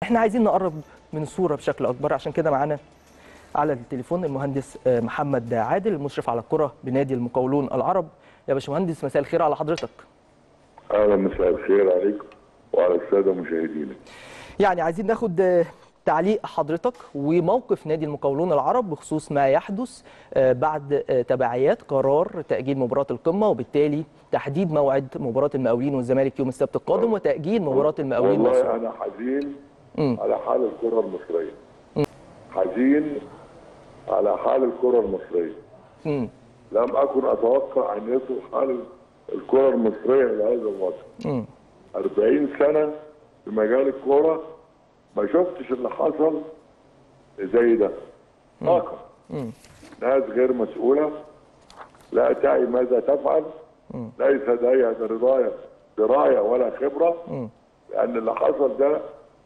احنا عايزين نقرب من الصوره بشكل اكبر عشان كده معانا على التليفون المهندس آه، محمد عادل المشرف على الكره بنادي المقاولون العرب يا باشمهندس مساء الخير على حضرتك اهلا مساء الخير عليكم وعلى الساده مشاهدينا يعني عايزين ناخد آه، تعليق حضرتك وموقف نادي المقاولون العرب بخصوص ما يحدث آه، بعد آه، تبعيات قرار تأجيل مباراة القمة وبالتالي تحديد موعد مباراة المقاولين والزمالك يوم السبت القادم وتأجيل مباراة المقاولين والله والزمالك. انا حزين مم. على حال الكره المصريه حزين على حال الكره المصريه مم. لم اكن اتوقع ان يصل حال الكره المصريه لهذا الوضع مم. 40 سنه في مجال الكوره ما شفتش اللي حصل زي ده طاقه ناس غير مسؤوله لا تعي ماذا تفعل ليس لديها درايه درايه ولا خبره لان اللي حصل ده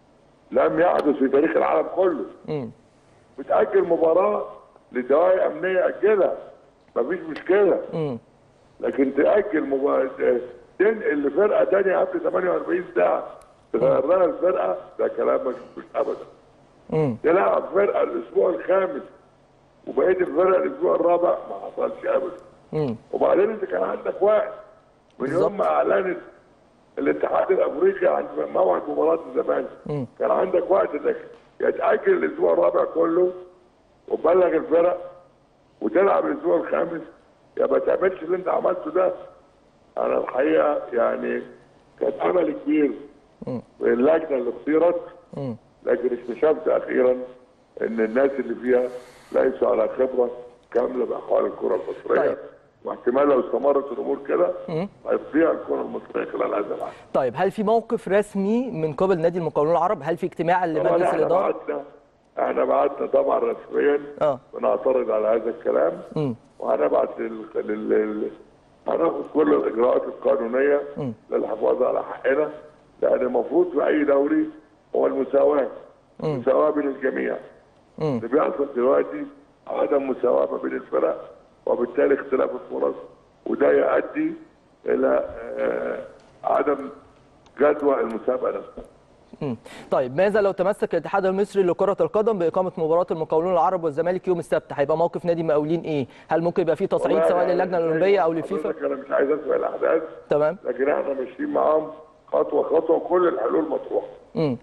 لم يحدث في تاريخ العالم كله مم. بتاجل مباراه لدواعي امنيه اجلها مفيش مشكله مم. لكن تاجل مباراه تنقل لفرقه ثانيه قبل 48 ساعه تغير لها الفرقه ده كلام ما شفتوش ابدا مم. تلعب فرقه الاسبوع الخامس وبقيه الفرق الاسبوع الرابع ما حصلش ابدا مم. وبعدين انت كان عندك وقت من بالظبط. يوم ما اعلنت الاتحاد الافريقي عن موعد مباراه الزمالك كان عندك وقت انك يتاجل الاسبوع الرابع كله وتبلغ الفرق وتلعب الاسبوع الخامس يا ما تعملش اللي انت عملته ده انا الحقيقه يعني كان امل كبير في اللجنه اللي اختيرت لكن اكتشفت اخيرا ان الناس اللي فيها ليسوا على خبره كامله باحوال الكره المصريه طيب. واحتمال لو استمرت الامور كده هتضيع الكره المصريه خلال هذا العام طيب هل في موقف رسمي من قبل نادي المقاولون العرب هل في اجتماع طبعا لمجلس احنا الاداره بعتنا احنا بعتنا طبعا رسميا اه بنعترض على هذا الكلام مم. وهنبعت لل... لل... لل... هناخد كل الاجراءات القانونيه للحفاظ على حقنا لان المفروض في اي دوري هو المساواه المساواه بين الجميع مم. اللي بيحصل دلوقتي عدم مساواه ما بين الفرق وبالتالي اختلاف الفرص وده يؤدي الى آه، عدم جدوى المسابقه نفسها مم. طيب ماذا لو تمسك الاتحاد المصري لكرة القدم بإقامة مباراة المقاولون العرب والزمالك يوم السبت هيبقى موقف نادي المقاولين إيه؟ هل ممكن يبقى فيه تصعيد والله سواء يعني للجنة زي الأولمبية ما أو حضرتك للفيفا؟ انا مش عايز اسمع الاحداث تمام لكن احنا ماشيين معاهم خطوه خطوه وكل الحلول مطروحه مم.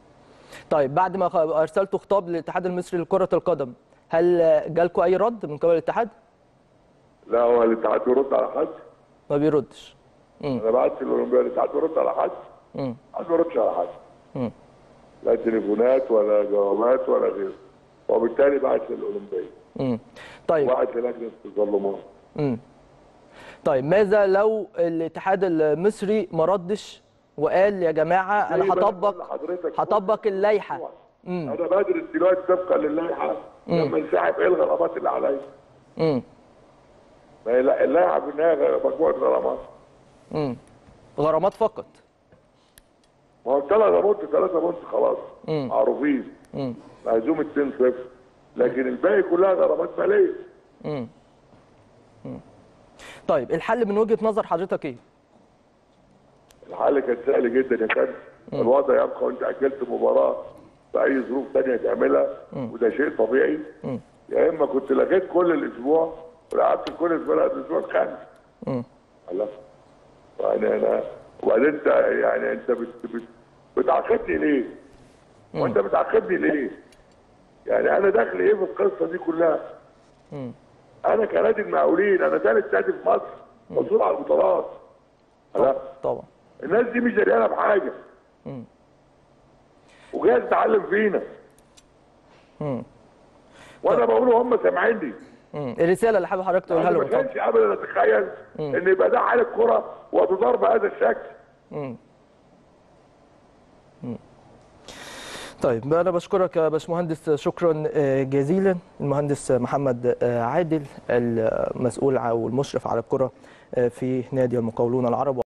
طيب بعد ما خ- أرسلتوا خطاب للاتحاد المصري لكرة القدم هل جالكوا أي رد من قبل الاتحاد؟ لا هو الاتحاد يرد على حد ما بيردش انا بعت الاولمبياد الاتحاد يرد على حد مم. الاتحاد ما يردش على حد مم. لا تليفونات ولا جوابات ولا غيره وبالتالي بعت للاولمبياد مم. طيب وبعت للجنه التظلمات مم. طيب ماذا لو الاتحاد المصري ما ردش وقال يا جماعة زي أنا ما بقول هطبق لحضرتك هطبق اللائحة مم. انا بدرس دلوقتي طبقا للائحه لما انسحب ايه الغرامات اللي عليا مم. ما هي لا- اللائحه في النهايه مجموعه غرامات مم. غرامات فقط ما هو ثلاثة بونت ثلاثة بونت خلاص مم. معروفين مم. مهزوم 2 0 لكن الباقي كلها غرامات ماليه مم. مم. طيب الحل من وجهة نظر حضرتك ايه؟ الحل كان سهل جدا يا كابتن الوضع يبقى وانت اجلت مباراه باي ظروف ثانيه تعملها وده شيء طبيعي يا اما كنت لغيت كل الاسبوع ولعبت كل الفرق الاسبوع الخامس مم. الله يعني انا وبعدين انت يعني انت بت بت بتعاقبني ليه؟ وانت بتعاقبني ليه؟ يعني انا داخل ايه في القصه دي كلها؟ انا كنادي المقاولين انا ثالث نادي في مصر مسؤول على البطولات لا طبعا الناس دي مش دريانه بحاجه وجايه تتعلم فينا مم. وانا بقول هم سامعيني مم. الرسالة اللي حابب حضرتك تقولها انا ما لهم اتفضل. كانش ابدا اتخيل ان يبقى ده حال الكره وتدار بهذا الشكل مم. مم. طيب انا بشكرك يا باشمهندس شكرا آه، جزيلا المهندس محمد آه، عادل المسؤول او المشرف على الكره آه، في نادي المقاولون العرب